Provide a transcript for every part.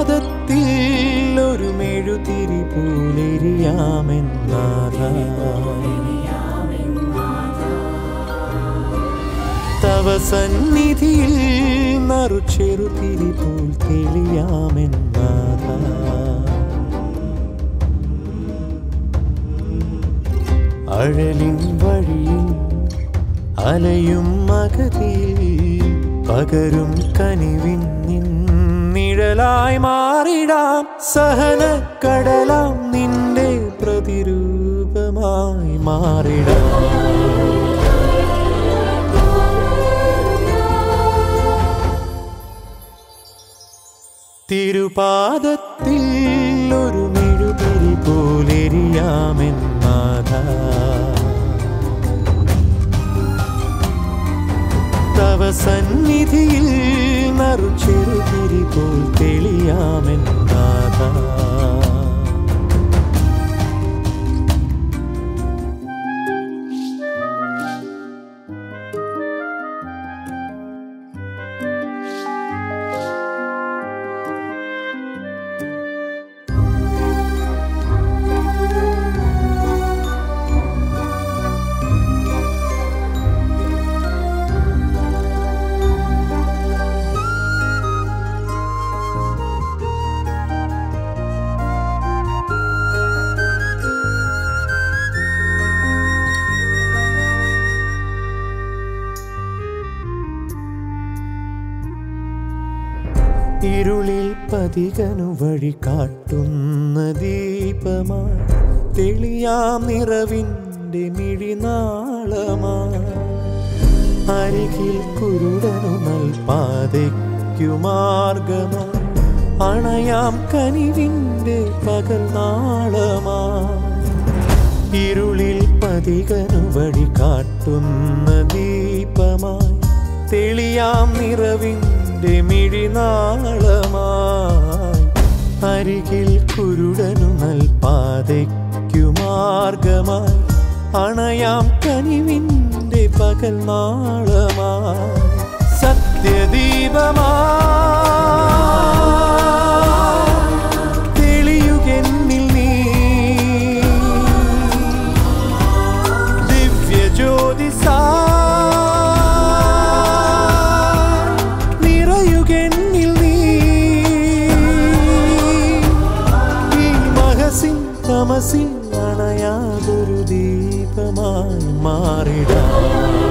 തിരുപാദത്തിൽ ഒരു മെഴുതിരി പോലെരിയാമെന്നാഥ തവ സന്നിധിയിൽ നറു ചെറുതിരി പോൽ തെളിയാമെന്നാഥ അഴലിൻ വഴിയിൽ അലയും മകതിയിൽ പകരും കനിവിൻ നിൻ നിഴലായി മാറിടാം സഹന കടലാം നിന്റെ പ്രതിരൂപമായി മാറിടാം തിരുപാദത്തിൽ ഒരു മെഴുതിരി പോലെരിയാമെന്നാഥ തവ സന്നിധിയിൽ നറു ചെറുതിരി പോൽ തെളിയാമെന്നാഥ ഇരുളിൽ പതികനു വഴി കാട്ടുന്ന ദീപമായി തെളിയാം നിറവിൻ്റെ മിഴിനാളമായി അരികിൽ കുരുടനു നൽപാതയ്ക്കു മാർഗമായി അണയാം കനിവിൻ്റെ പകൽ നാളമായി ഇരുളിൽ പതികനു വഴി കാട്ടുന്ന ദീപമായി തെളിയാം നിറവിൻ്റെ മിഴിനാളമായി അരികിൽ കുരുടനു നൽപാതയ്ക്കു മാർഗമായി അണയാം കനിവിൻ്റെ പകൽ നാളമായി സത്യദീപമായി തെളിയുകെന്നിൽ നീ ദിവ്യജ്യോതിസാ നിറയുകെന്നിൽ നീ ഈ മഹസിൻ തമസിൻ അണയാതൊരു ദീപമായി മാറിടാം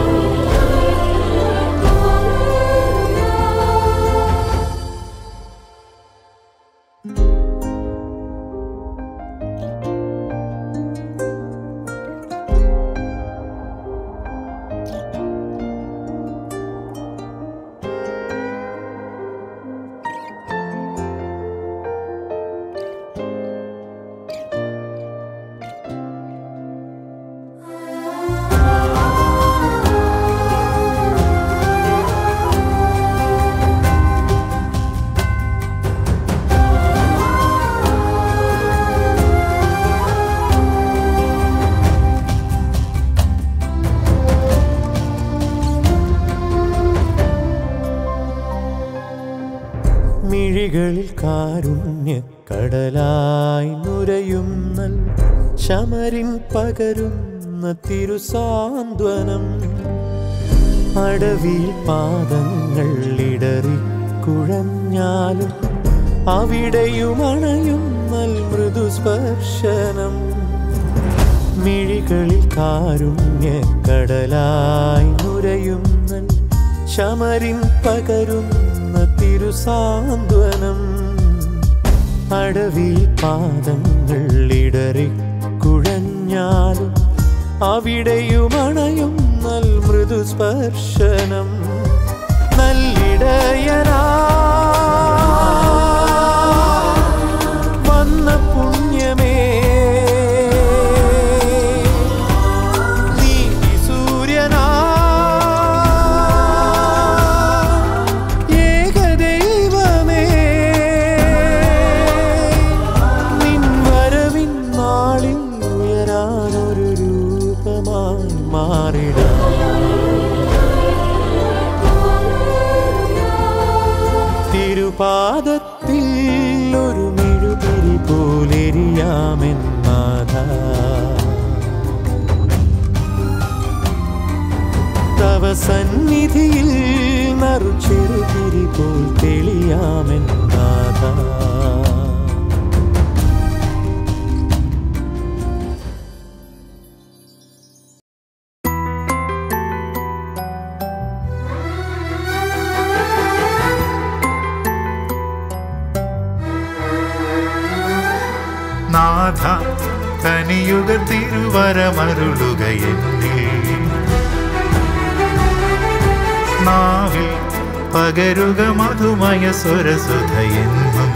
മിഴികളിൽ കാരുണ്യ കടലായി നുരയുന്നൽ ശമരിൻ പകരുന്ന തിരുസാന്ത്വനം അടവിൽ പാദങ്ങൾ ഇടറിക്കുഴഞ്ഞാലും അവിടെയും അണയുന്നൽ മൃദുസ്പർശനം മിഴികളിൽ കാരുണ്യ കടലായി നുരയുന്നൽ ശമരിൻ പകരുന്ന തിരുസാന്ത്വനം അടവിൽ പാദങ്ങൾ ഇടറിക്കുഴഞ്ഞാലും അവിടെയും അണയുന്നൽ മൃദുസ്പർശനം നല്ലിടയനാ വന്ന പുണ്യമേ നീ സൂര്യനാ ഏകദൈവമേ നിൻ വരവിൻ നാളിൽ ഉയരാനൊരു രൂപമായി മാറിടാം തിരുപാ സന്നിധിയിൽ നറുചെറുതിരി പോൽ തെളിയാമെൻ നാഥ നാഥ കനിയുഗ തിരുവരമരുളുക എന്നിൽ നാവിൽ പകരുക മധുമയ സ്വരസുധയെന്നും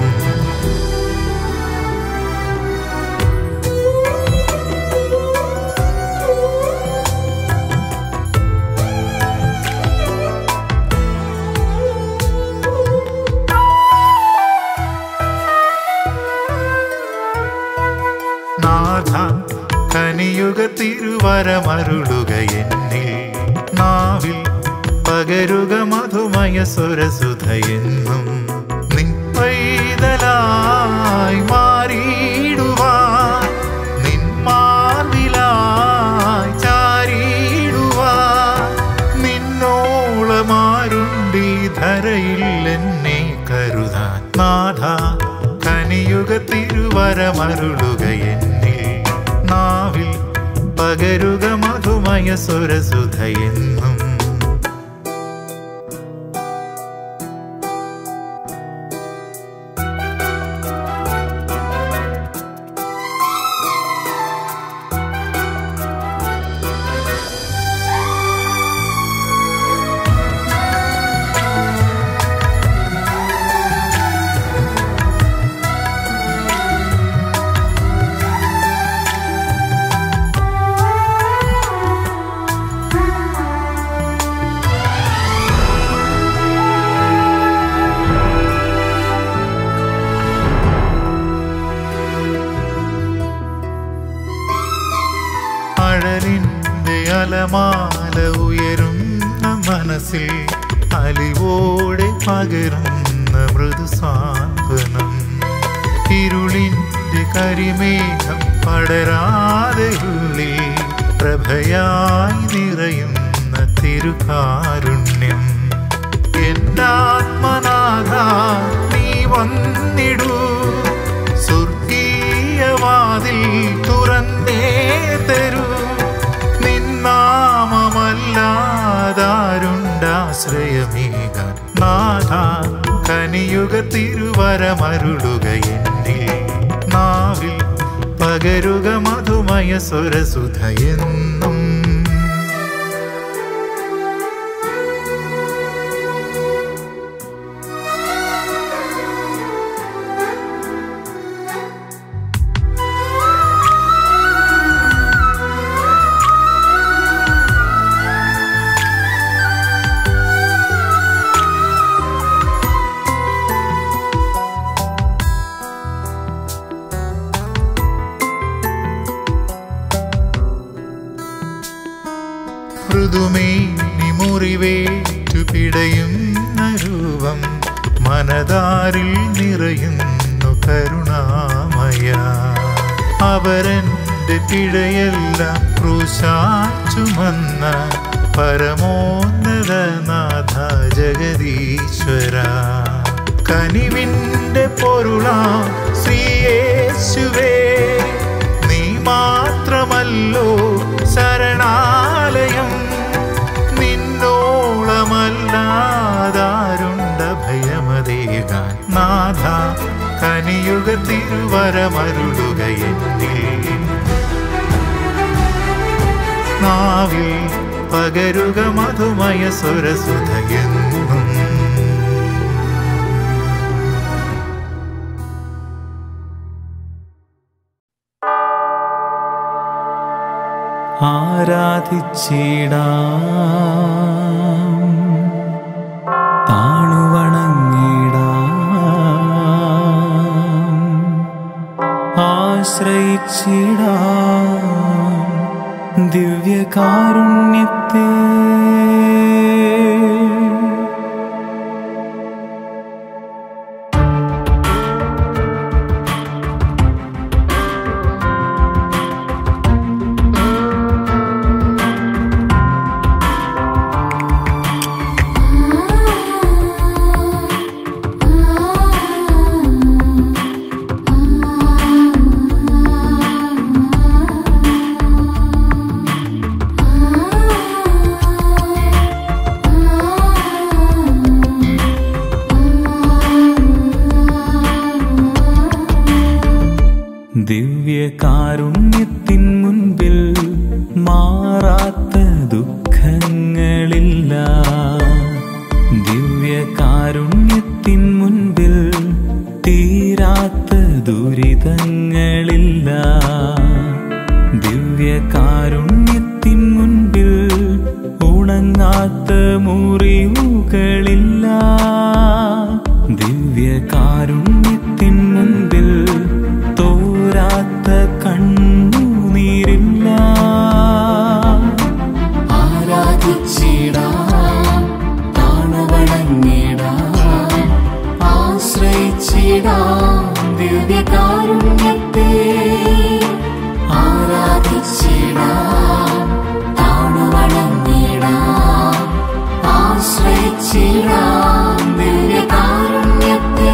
നാഥ കനിയുഗ തിരുവരമരുളുക എന്നിൽ നാവിൽ പകരുക മധുമയ സ്വരസുധയെന്നും നിൻ പൈതലായി മാറിയിടുവാൻ നിൻ മാർവിലായി ചാരിയിടുവാൻ നിന്നോളമാരുണ്ടി ധരയിൽ എന്നെ കരുതാൻ നാഥ കനിയുഗ തിരുവരമരുളുക എന്നിൽ നാവിൽ പകരുക മധുമയ സ്വരസുധയെന്നും അഴലിന്റെ അലമാല ഉയരുന്ന മനസ്സിൽ അലിവോടെ പകരുന്ന മൃദു സാന്ത്വനം ഇരുളിന്റെ കരിമേഘം പടരാതെ ഉള്ളിൽ പ്രഭയായി നിറയുന്ന തിരുകാരുണ്യം എന്നാത്മനാഥ നീ വന്നിടൂ സ്വർഗീയവാതിൽ തുറന്നേ തരൂ നിന്നാമമല്ലാതാരുണ്ടാശ്രയമേകാൻ നാഥ കനിയുഗ തിരുവരമരുളുക എന്നിൽ നാവിൽ പകരുക മധുമയ സ്വരസുധയെന്നും മൃദുമേനി മുറിവേറ്റു പിടയുന്ന രൂപം മനതാരിൽ നിറയുന്നു കരുണാമയ അവരൻ്റെ പിഴയെല്ലാം ക്രൂശാച്ചുമന്ന പരമോന്നത നാഥ ജഗദീശ്വര കനിവിൻ്റെ പൊരുളാ ശ്രീയേശുവേ നീ മാത്രമല്ലോ ശരണാലയം നിന്നോളമല്ലാതാരുണ്ട ഭയമതേകാൻ നാഥ കനിയുഗ തിരുവരമരുളുക എന്നിൽ നാവിൽ പകരുക മധുമയ സ്വരസുധയെന്നും ആരാധിച്ചിടാം താണുവണങ്ങിടാം ആശ്രയിച്ചിടാം ദിവ്യകാരുണ്യത്തെ ദിവ്യകാരുണ്യത്തിൻ മുൻപിൽ മാറാത്ത ദുഃഖങ്ങളില്ല ദിവ്യകാരുണ്യത്തിൻ മുൻപിൽ തീരാത്ത ദുരിതങ്ങളില്ല ദിവ്യകാരുണ്യത്തിൻ മുൻപിൽ ഉണങ്ങാത്ത മുറിവുകളില്ല ദിവ്യകാരുണ്യത്തിൻ മുൻപിൽ തോരാത്ത കണ്ണുനീരില്ല ആരാധിച്ചിടാം താണവണങ്ങിടാം ആശ്രയിച്ചിടാം ദിവ്യകാരുണ്യത്തെ ആരാധിച്ചിടാം താണവണങ്ങിടാം ആശ്രയിച്ചിടാം ദിവ്യകാരുണ്യത്തെ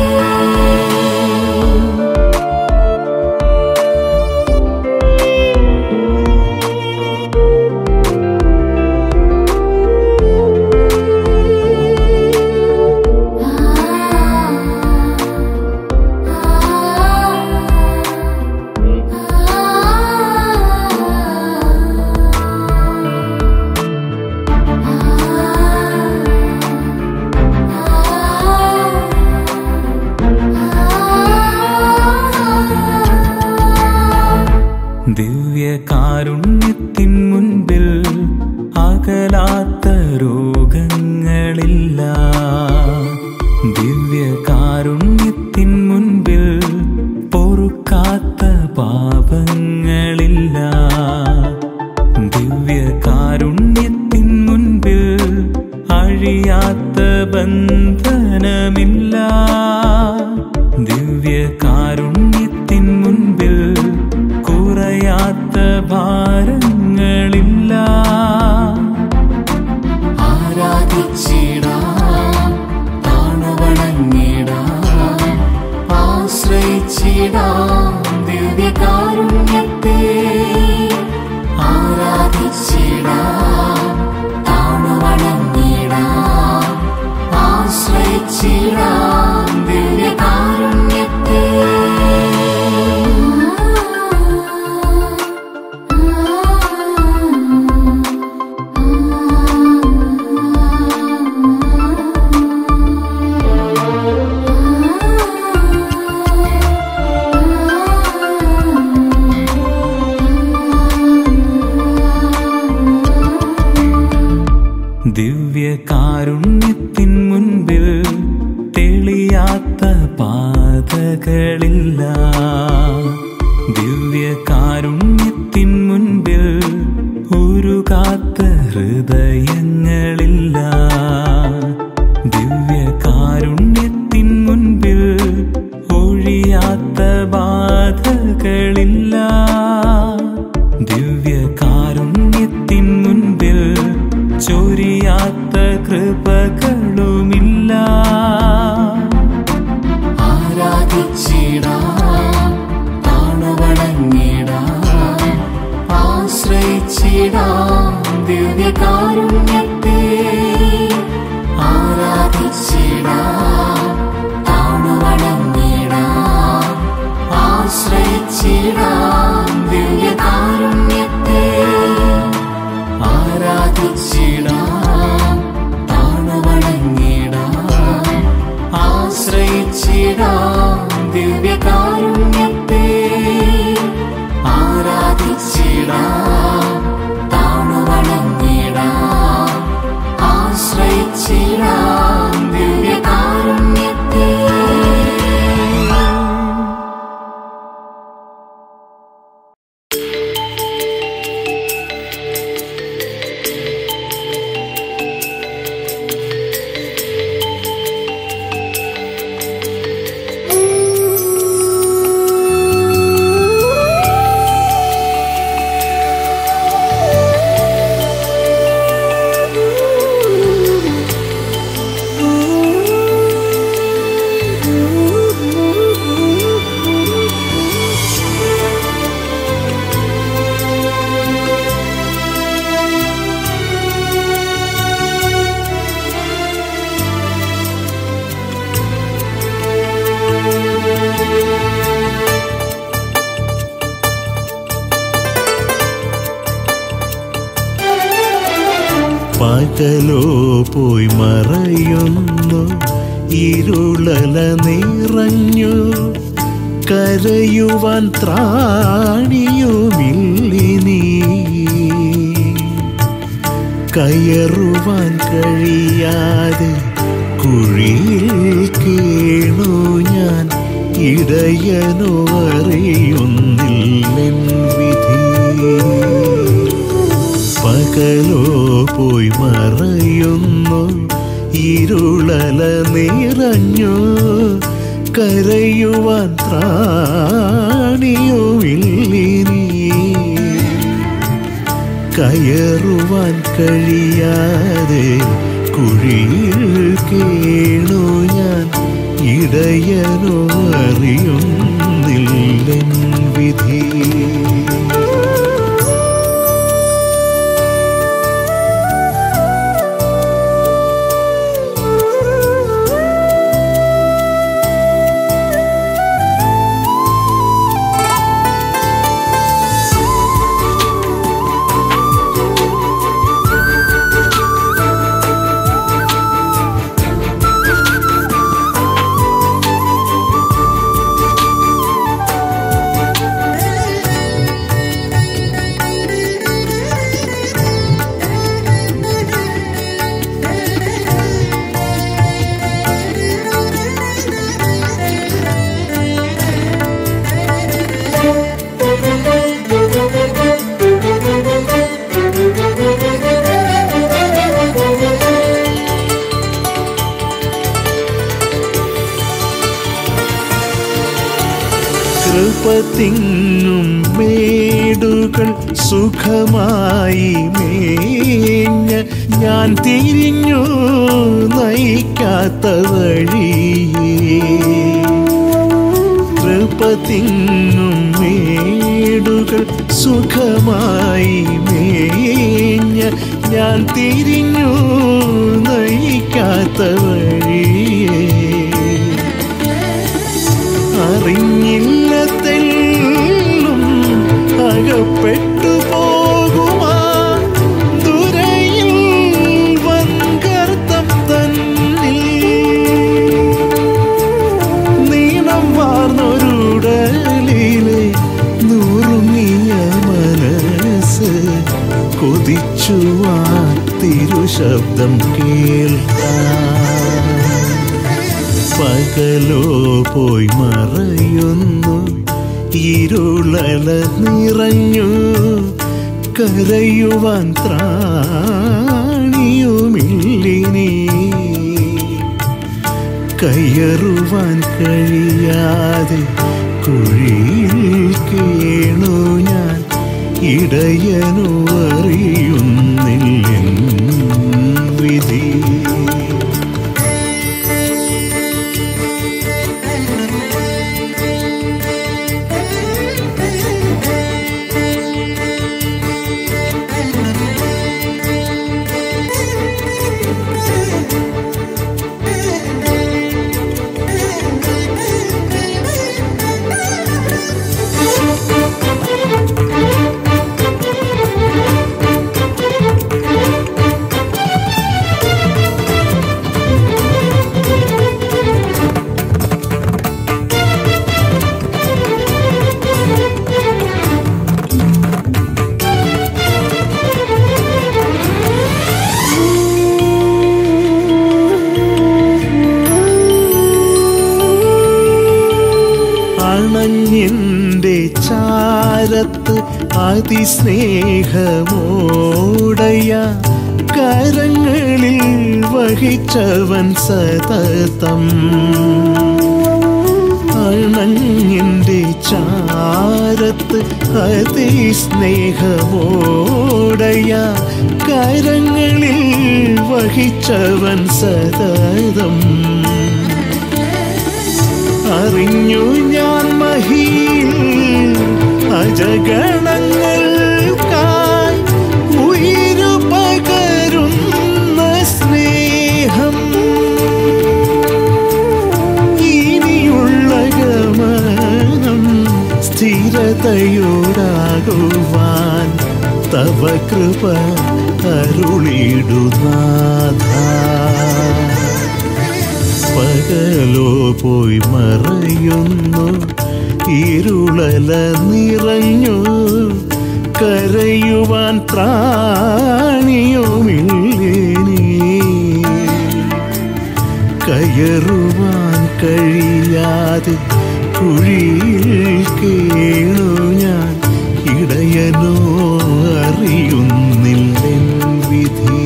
ദിവ്യകാരുണ്യത്തിൻ മുൻപിൽ അകലാത്ത രോഗങ്ങളില്ല ദിവ്യകാരുണ്യത്തിൻ മുൻപിൽ പൊറുക്കാത്ത പാപങ്ങളില്ല ദിവ്യകാരുണ്യത്തിൻ മുൻപിൽ അഴിയാത്ത ബന്ധനമില്ല ദിവ്യകാരുണ്യത്തിൻ മുൻപിൽ കുറയാത്ത ഭാരങ്ങളില്ല ആരാധിച്ചിടാം താണവണങ്ങിടാം ആശ്രയിച്ചിടാം ദിവ്യകാരുണ്യത്തെ ആരാധിച്ചിടാം താണവണങ്ങിടാം ആശ്രയിച്ചിടാം ദിവ്യകാരുണ്യത്തെ ദിവ്യകാരുണ്യത്തിൻ മുൻപിൽ തെളിയാത്ത പാതകളില്ല ദിവ്യകാരുണ്യത്തിൻ മുൻപിൽ ഉരുകാത്ത ഹൃദയങ്ങളില്ല ദിവ്യകാരുണ്യത്തിൻ മുൻപിൽ ഒഴിയാത്ത ബാധകളില്ല ദിവ്യകാരുണ്യത്തിൻ മുൻപിൽ ചൊരിയാത്ത കൃപകളുമില്ല ആരാധിച്ചിടാം താണവണങ്ങിടാം ആശ്രയിച്ചിടാം ദിവ്യകാരുണ്യത്തെ ആരാധിച്ചിടാം താണവണങ്ങിടാം ആശ്രയിച്ചിടാം ദിവ്യകാരുണ്യത്തെ ആരാധിച്ചിടാം താണവണങ്ങിടാം ആശ്രയിച്ചിടാം ദിവ്യകാരുണ്യത്തെ ആരാധിച്ചിടാം താണവണങ്ങിടാം ആശ്രയിച്ചിടാം ദിവ്യകാരുണ്യത്തെ Ooh. പകലോ പോയി മറയുന്നു ഇരുളല നിറഞ്ഞു കരയുവാൻ ത്രാണിയുമില്ലിനീ കയറുവാൻ കഴിയാതെ കുഴിയിൽ കേണു ഞാൻ ഇടയനോ അറിയുന്നില്ലെൻ വിധി പകലോ പോയി മറയുന്നു ഇരുളല നിറഞ്ഞു കരയുവാൻ ത്രാണിയുമില്ലിനീ കയറുവാൻ കഴിയാതെ കുഴിയിൽ കേണു ഞാൻ ഇടയനോ അറിയുന്നില്ലെൻ വിധി കൃപത്തിങ്ങും മേടുകൾ സുഖമായി മേഞ്ഞ ഞാൻ തിരിഞ്ഞു നയിക്കാത്ത വഴിയേ കൃപത്തിങ്ങും മേടുകൾ സുഖമായി മേഞ്ഞ ഞാൻ തിരിഞ്ഞു നയിക്കാത്ത വഴിയേ അറിഞ്ഞില്ല തെല്ലും അകപ്പെട്ടു പോകുമാ ദുരയിൽ വൻകർത്തം തന്നിൽ നീളം വാർന്നൊരുടലിലെ നുറുങ്ങിയ മനസ്സ് കൊതിച്ചുവാ തിരുശബ്ദം കേൾക്കാൻ പകലോ പോയി മറയുന്നു ഇരുളല നിറഞ്ഞു കരയുവാൻ ത്രാണിയുമില്ലിനീ കയറുവാൻ കഴിയാതെ കുഴിയിൽ കേണു ഞാൻ ഇടയനു അറിയുന്നില്ലെൻ വിധി അണഞ്ഞെന്റെ ചാരത്ത് അതിസ്നേഹമോടയ കരങ്ങളിൽ വഹിച്ചവൻ സതതം അണഞ്ഞെന്റെ ചാരത്ത് അതിസ്നേഹമോടയ കരങ്ങളിൽ വഹിച്ചവൻ സതതം അറിഞ്ഞു ഞാൻ മഹിയിൽ അജഗണങ്ങൾക്കായി ഉയിരു പകരുന്ന സ്നേഹം ഇനിയുള്ള ഗമനം സ്ഥിരതയോടാകുവാൻ തവ കൃപ അരുളിടുനാഥ പകലോ പോയി മറയുന്നു ഇരുളല നിറഞ്ഞു കരയുവാൻ ത്രാണിയുമില്ലേനീ കയറുവാൻ കഴിയാതെ കുഴിയിൽ കേണു ഞാൻ ഇടയനോ അറിയുന്നില്ലെൻ വിധി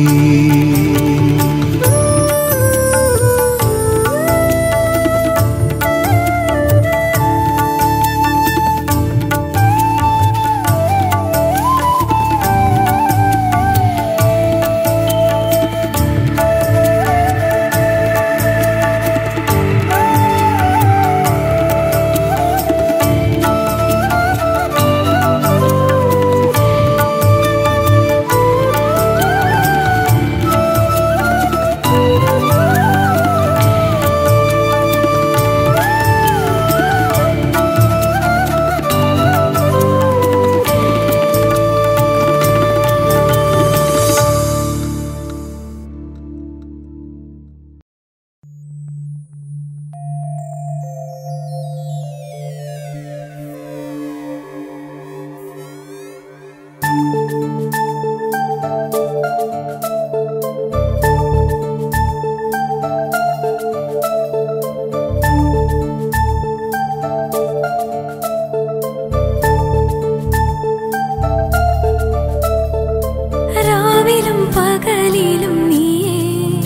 രാവിലും പകലിലും നീയേ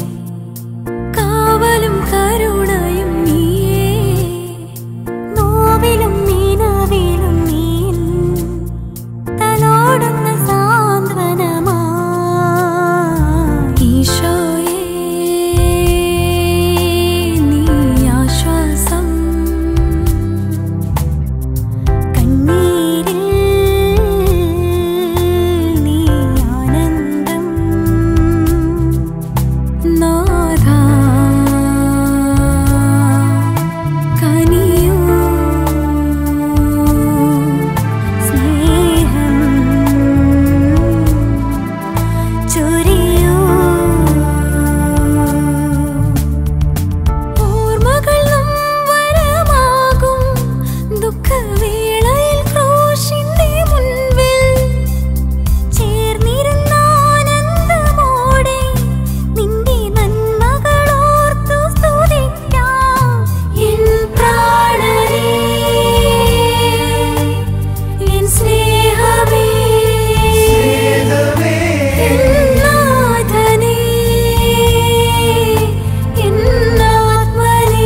കാവലും കരുണയും നീയേ നോവിലും നീനവിലും നീ തലോടുന്ന സാന്ത്വനമാ ഈശോയേ നീ ആശ്വാസം കണ്ണീരിൽ നീ ആനന്ദം നാഥാ കനിയൂ സ്നേഹം ചൊരിയൂ ഓർമ്മകൾ വരമാകും ദുഃഖവേളയിൽ ക്രൂശിന്റെ മുൻപിൽ ചേർന്നിരുന്ന ആനന്ദമോടെ നിന്റെ നന്മകളോർത്തു സ്തുതിക്കാം എൻ പ്രാണനേ എൻ സ്നേഹമേ എൻ നാഥനേ എൻ ആത്മനേ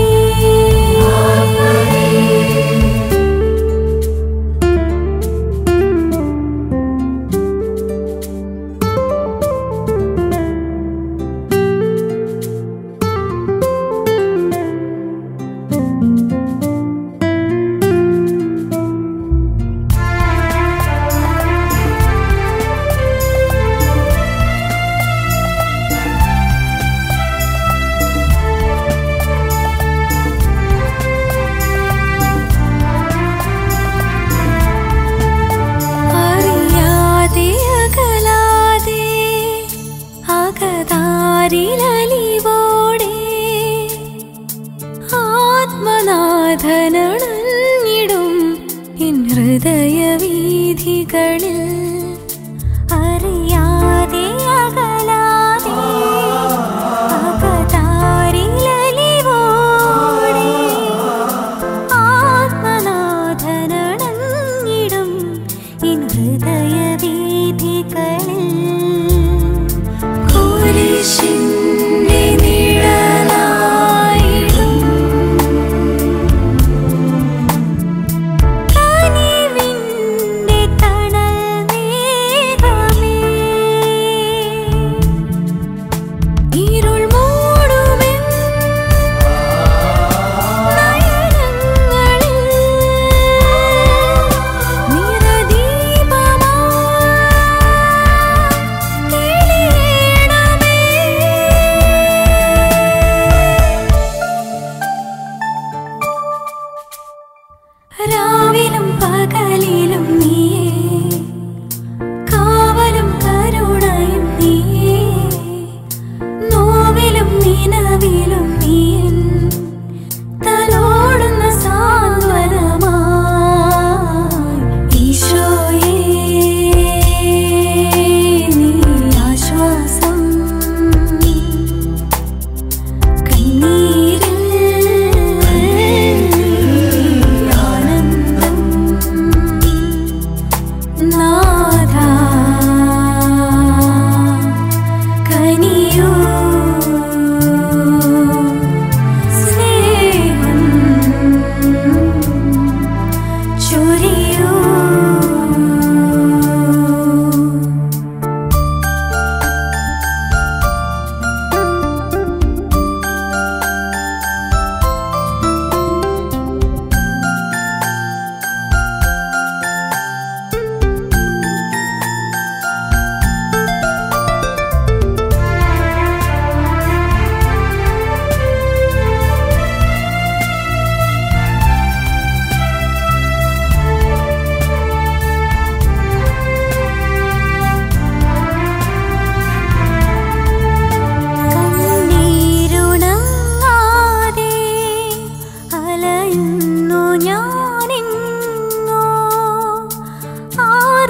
അറിയാതെ അകലാതെ അകതാരിലലിവോടെ ആത്മനാഥനണഞ്ഞിടും എൻ ഹൃദയവീഥികളിൽ അറിയാതെ അകലാതെ അകതാരിലലിവോടെ ആത്മനാഥനണഞ്ഞിടും ഇൻ ഹൃദയവീഥികളിൽ കുരിശിന്റെ നിഴലായിടും കനിവിന്റെ തണൽ മേഘമേ ഇരുൾ മൂടുമെൻ നയനങ്ങളിൽ നിറദീപമാ കിളിയണമേ രാവിലും പകലിലും നീയേ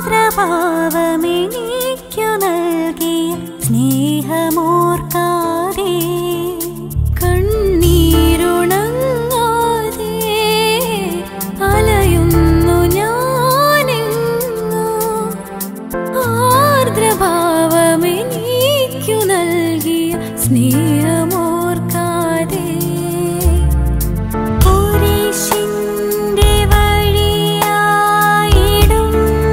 ആർദ്രഭാവമെനിക്കു നൽകിയ സ്നേഹമോർക്കാതെ കണ്ണീരുണങ്ങാതെ അലയുന്നു ഞാനെങ്ങോ ആർദ്രഭാവമെനിക്കു നൽകിയ സ്നേഹമോർക്കാതെ കുരിശിന്റെ വഴിയായിടും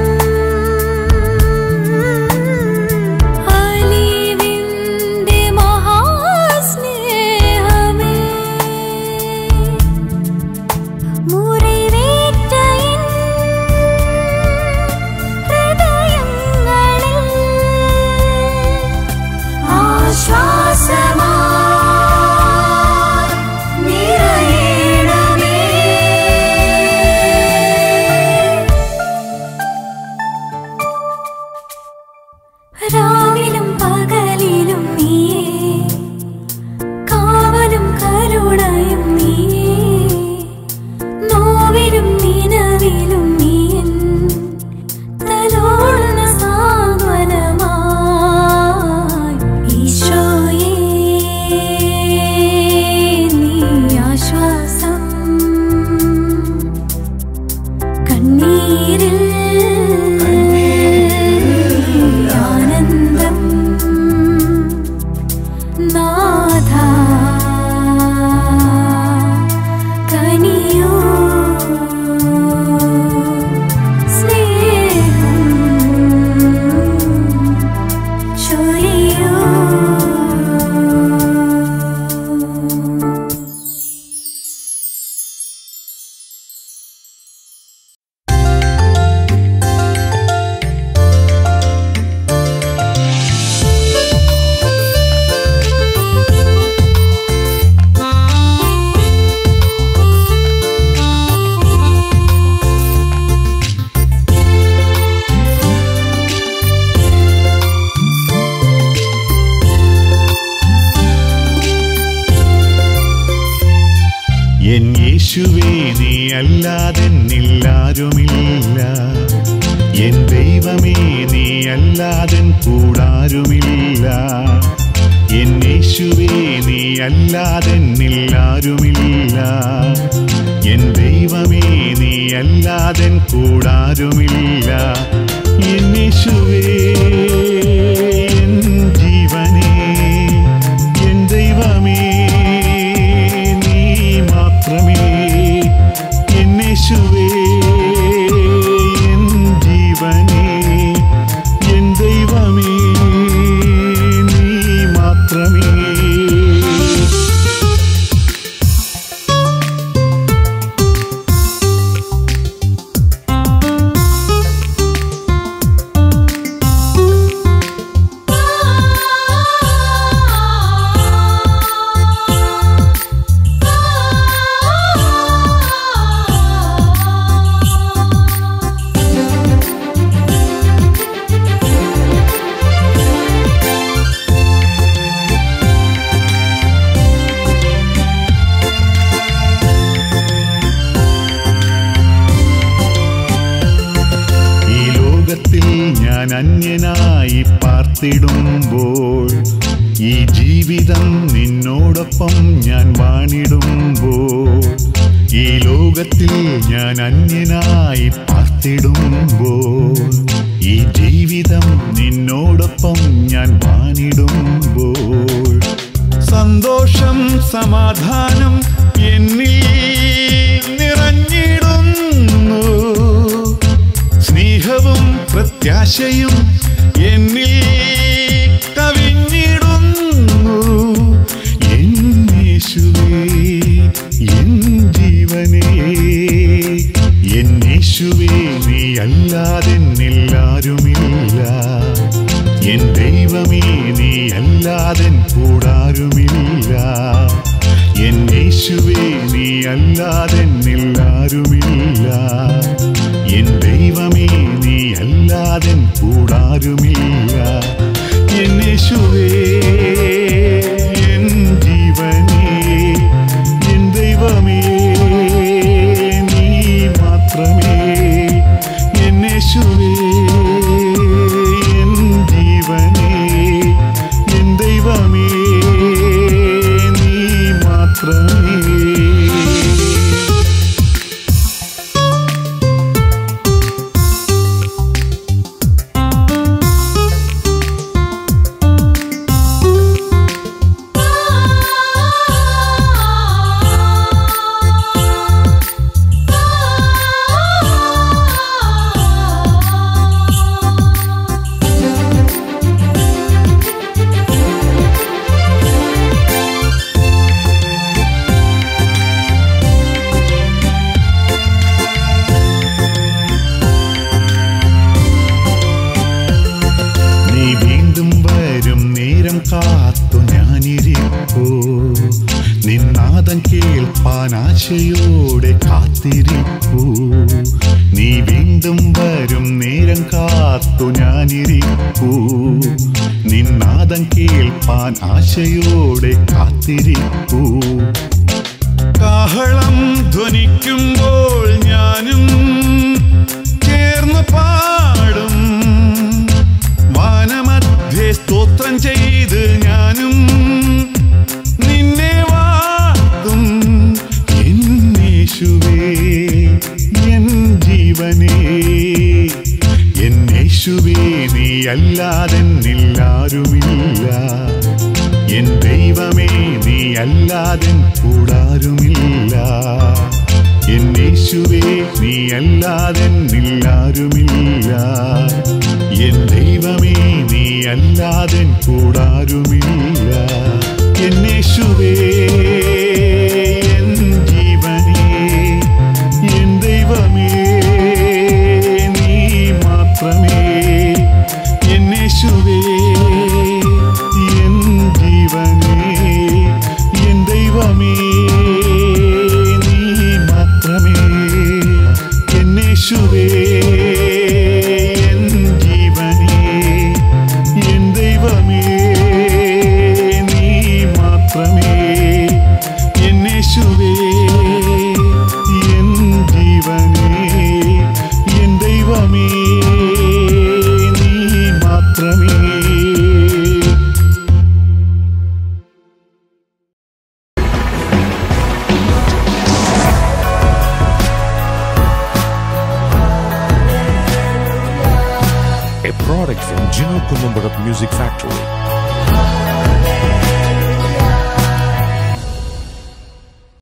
അലിവിന്റെ മഹാസ്നേഹമേ മുറിവേറ്റ എൻ ഹൃദയങ്ങളിൽ ആശ്വാസമായി നിറയണമേ രാവിലും പകലിലും നീയേ കാവലും കരുണയും നീയേ നോവിലും നിലവിലും നീയൻ തലോടുന്ന സാന്ത്വനമായി ഈശോയേ നീ ആശ്വാസം കണ്ണീരിൽ ആനന്ദം നാഥ കനിയോ സ്നേഹം ചൊരിയോ എൻ യേശുവേ നീ അല്ലാതെന്നില്ലാരുമില്ല എൻ ദൈവമേ നീ അല്ലാതൻ കൂടാരുമില്ല എൻ യേശുവേ നീ അല്ലാതെന്നില്ലാരുമില്ല എൻ ദൈവമേ നീ അല്ലാതൻ കൂടാരുമില്ല എൻ യേശുവേ എൻ ജീവനേ എൻ ദൈവമേ നീ മാത്രമേ എന്നേശുവേ എൻ ജീവനേ എൻ ദൈവമേ നീ മാത്രമേ ഈ ലോകത്തിൽ ഞാൻ അന്യനായി പാർത്തിടുമ്പോൾ ഈ ജീവിതം നിന്നോടൊപ്പം ഞാൻ വാണിടുമ്പോൾ ഈ ലോകത്തിൽ ഞാൻ അന്യനായി പാർത്തിടുമ്പോൾ ഈ ജീവിതം നിന്നോടൊപ്പം ഞാൻ വാണിടുമ്പോൾ സന്തോഷം സമാധാനം എന്നിൽ നിറഞ്ഞിടുന്നു സ്നേഹവും പ്രത്യാശയും എന്നിൽ കവിഞ്ഞിടുന്നു എന്നേശുവേ എൻ ജീവനേ എന്നേശുവേ നീ അല്ലാതെന്നില്ലാരുമില്ല എൻ ദൈവമേ നീ അല്ലാതൻ കൂടാരുമില്ല എൻ യേശുവേ നീ അല്ലാതെന്നില്ലാരുമില്ല എൻ ദൈവമേ നീ അല്ലാതൻ കൂടാരുമില്ല എൻ യേശുവേ എൻ ജീവനേ എൻ ദൈവമേ നീ മാത്രമേ എൻ യേശുവേ നീ വീണ്ടും വരും നേരം കാത്തു ഞാനിരിക്കൂ നിന്നാദം കേൾപ്പാൻ ആശയോടെ കാത്തിരിക്കൂ കാഹളം ധ്വനിക്കുമ്പോൾ ഞാനും ചേർന്ന് പാടും വാനമധ്യേ സ്തോത്രം ചെയ്ത് ഞാനും നിന്നെ വാഴ്ത്തും എന്നേശുവേ എൻ ജീവനേ എന്നേശുവേ നീ അല്ലാതെന്നില്ലാരുമില്ല എൻ ദൈവമേ നീ അല്ലാതെൻ കൂടാരുമില്ല എന്നേശുവേ നീ അല്ലാതെന്നില്ലാരുമില്ല എൻ ദൈവമേ നീ അല്ലാതെൻ കൂടാരുമില്ല എന്നേശുവേ എൻ ജീവനേ എൻ ദൈവമേ നീ മാത്രമേ എന്നേശുവേ എൻ ജീവനേ എൻ ദൈവമേ നീ മാത്രമേ എന്നേശുവേ എൻ ജീവനേ എൻ ദൈവമേ നീ മാത്രമേ എന്നേശുവേ എൻ ജീവനേ എൻ ദൈവമേ നീ മാത്രമേ a product from Gino Columbarat Music Factory.